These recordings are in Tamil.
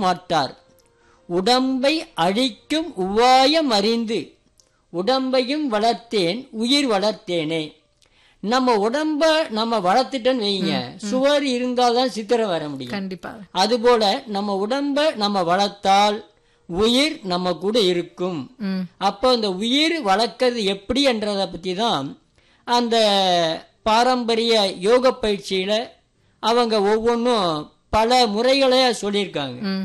மாட்டார் உடம்பை அழிக்கும் உவாயம் அறிந்து உடம்பையும் வளர்த்தேன் உயிர் வளர்த்தேனே நம்ம உடம்ப நம்ம வளர்த்துட்டோன்னு வைங்க சுவர் இருந்தாதான் சித்திரம் வர முடியும் கண்டிப்பா அதுபோல நம்ம உடம்ப நம்ம வளர்த்தால் உயிர் நம்ம கூட இருக்கும் ம் அப்போ அந்த உயிர் வளர்க்கறது எப்படி என்றதை பற்றி தான் அந்த பாரம்பரிய யோக பயிற்சியில் அவங்க ஒவ்வொன்றும் பல முறைகளை சொல்லியிருக்காங்க ம்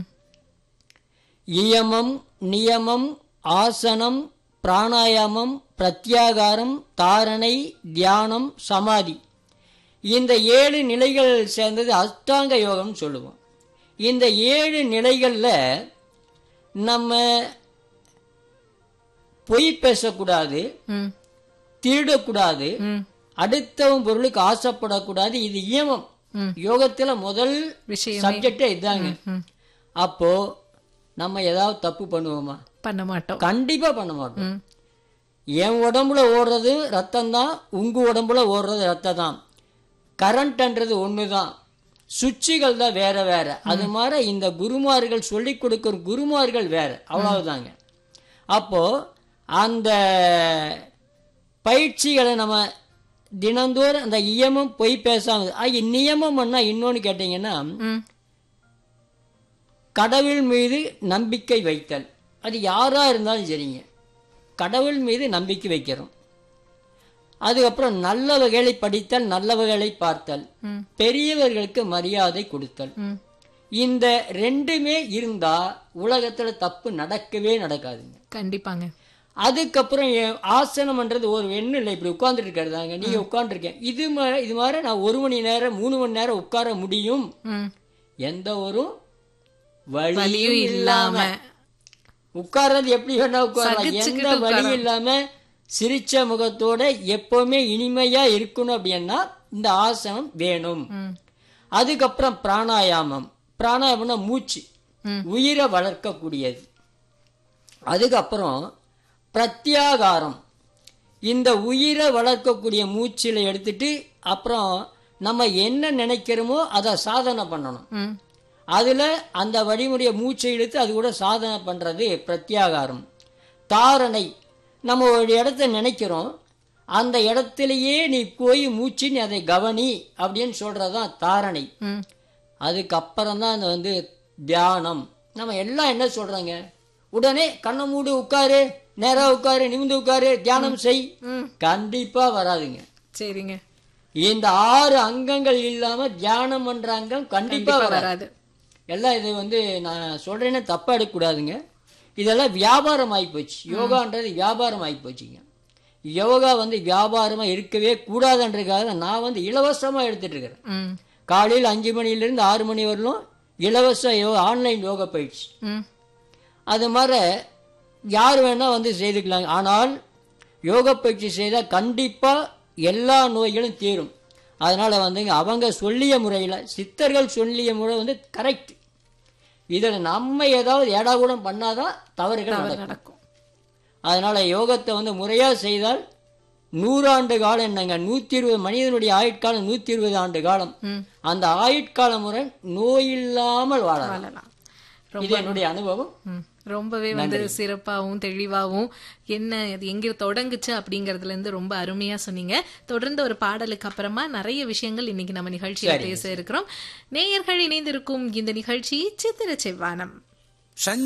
இயமம் நியமம் ஆசனம் பிராணாயாமம் பிரத்யாகாரம் தாரணை தியானம் சமாதி இந்த ஏழு நிலைகள் சேர்ந்தது அஷ்டாங்க யோகம்னு சொல்லுவோம் இந்த ஏழு நிலைகளில் நம்ம பொய் பேசக்கூடாது ம் திருடக்கூடாது ம் அடுத்தவன் பொருளுக்கு ஆசைப்படக்கூடாது இது இயமம் ம். யோகத்துல முதல் விஷயம் சப்ஜெக்டே இதாங்க ம் அப்போ நம்ம ஏதாவது தப்பு பண்ணுவோமா பண்ண மாட்டோம் கண்டிப்பா பண்ண மாட்டோம் ம் என் உடம்புல ஓடுறது ரத்தம் தான் உங்க உடம்புல ஓடுறது ரத்தம் தான் கரண்ட்ன்றது ஒன்று தான் சுவிட்சுகள் தான் வேற வேற அது மாதிரி இந்த குருமார்கள் சொல்லி கொடுக்குற குருமார்கள் வேற அவ்வளவுதாங்க அப்போ அந்த பயிற்சிகளை நம்ம தினந்தோறும் அந்த இயமம் பொய் பேசாம ஆ, நியமம் பண்ணா இன்னொன்னு கேட்டீங்கன்னா ம் கடவுள் மீது நம்பிக்கை வைத்தல் அது யாரா இருந்தாலும் சரிங்க கடவுள் மீது நம்பிக்கை வைக்கிறோம் அதுக்கப்புறம் நல்ல வகைகளை படித்தல் நல்ல வகைகளை பார்த்தல் ம் பெரியவர்களுக்கு மரியாதை கொடுத்தல் ம் இந்த ரெண்டுமே இருந்தா உலகத்துல தப்பு நடக்கவே நடக்காதுங்க கண்டிப்பாங்க அதுக்கப்புறம் என் ஆசனம்ன்றது ஒரு எண்ணம் இல்லை இப்படி உட்கார்ந்துட்டு இருக்கிறதாங்க நீங்க உட்கார்ந்துருக்கேன் இது மா- இது மாதிரி நான் ஒரு மணி நேரம் மூணு மணி நேரம் உட்கார முடியும் ம் எந்த ஒரு வலியும் வலியும் இல்லாம இல்லாம உட்கார்றது எப்படி வேணா உட்காரலாம் எந்த சகிச்சுக்கிட்டு வலி இல்லாம சிரிச்ச முகத்தோட எப்பவுமே இனிமையா இருக்கணும் அப்படின்னா இந்த ஆசனம் வேணும் ம் அதுக்கப்புறம் பிராணாயாமம் பிராணாயாமம்னா மூச்சு ம். உயிரை வளர்க்கக்கூடியது அதுக்கப்புறம் பிரத்யாகாரம் இந்த உயிரை வளர்க்கக்கூடிய மூச்சில் எடுத்துட்டு அப்புறம் நம்ம என்ன நினைக்கிறோமோ அதை சாதனை பண்ணணும் ம் அதுல அந்த வழிமுறையை மூச்சை இழுத்து அது கூட சாதனை பண்றது பிரத்யாகாரம் தாரணை நம்ம ஒரு இடத்த நினைக்கிறோம் அந்த இடத்திலேயே நீ போய் மூச்சு நீ அதை கவனி அப்படின்னு சொல்றதுதான் தாரணை ம் அதுக்கப்புறம் தான் அந்த வந்து தியானம் நம்ம எல்லாம் என்ன சொல்றாங்க உடனே கண்ணை மூடு உட்காரு நேரா உட்காரு நிமிந்து உட்காரு தியானம் செய் ம் கண்டிப்பா வராதுங்க சரிங்க இந்த ஆறு அங்கங்கள் இல்லாம தியானம் பண்ற அங்கம் கண்டிப்பா கண்டிப்பா வராது வராது எல்லாம் இது வந்து நான் சொல்றேன்னு தப்பா எடுக்கக்கூடாதுங்க இதெல்லாம் வியாபாரம் ஆகி போச்சு யோகான்றது வியாபாரம் ஆகி போச்சுங்க யோகா வந்து வியாபாரமா இருக்கவே கூடாதுன்றதுக்காக நான் வந்து இலவசமா எடுத்துட்டு இருக்கிறேன் ம் காலையில் அஞ்சு மணிலேருந்து ஆறு மணி வரலும் இலவச யோ ஆன்லைன் யோகா பயிற்சி ம் அது மாதிரி யார் வேணால் வந்து செய்துக்கலாங்க ஆனால் யோக பயிற்சி செய்தால் கண்டிப்பாக எல்லா நோய்களும் தீரும் அதனால் வந்துங்க அவங்க சொல்லிய முறையில் சித்தர்கள் சொல்லிய முறை வந்து கரெக்ட் இதில் நம்ம ஏதாவது ஏடாகூடம் பண்ணாதான் தவறுகள் தவறு நடக்கும் நடக்கும் அதனால் யோகத்தை வந்து முறையாக செய்தால் நூறாண்டு காலம் என்னங்க நூற்றி இருபது மனிதனுடைய ஆயுட்காலம் நூற்றி இருபது ஆண்டு காலம் ம் அந்த ஆயுட்கால முறை நோயில்லாமல் வாழலாம் வாழலாம் இது என்னுடைய அனுபவம் ம் ரொம்பவே வந்து சிறப்பாகவும் தெளிவாகவும் என்ன அது எங்க தொடங்குச்சு அப்படிங்கறதுல இருந்து ரொம்ப அருமையா சொன்னீங்க தொடர்ந்து ஒரு பாடலுக்கு அப்புறமா நிறைய விஷயங்கள் இன்னைக்கு நம்ம நிகழ்ச்சியில பேச இருக்கிறோம் நேயர்கள் இணைந்திருக்கும் இந்த நிகழ்ச்சி சித்திர செவ்வானம்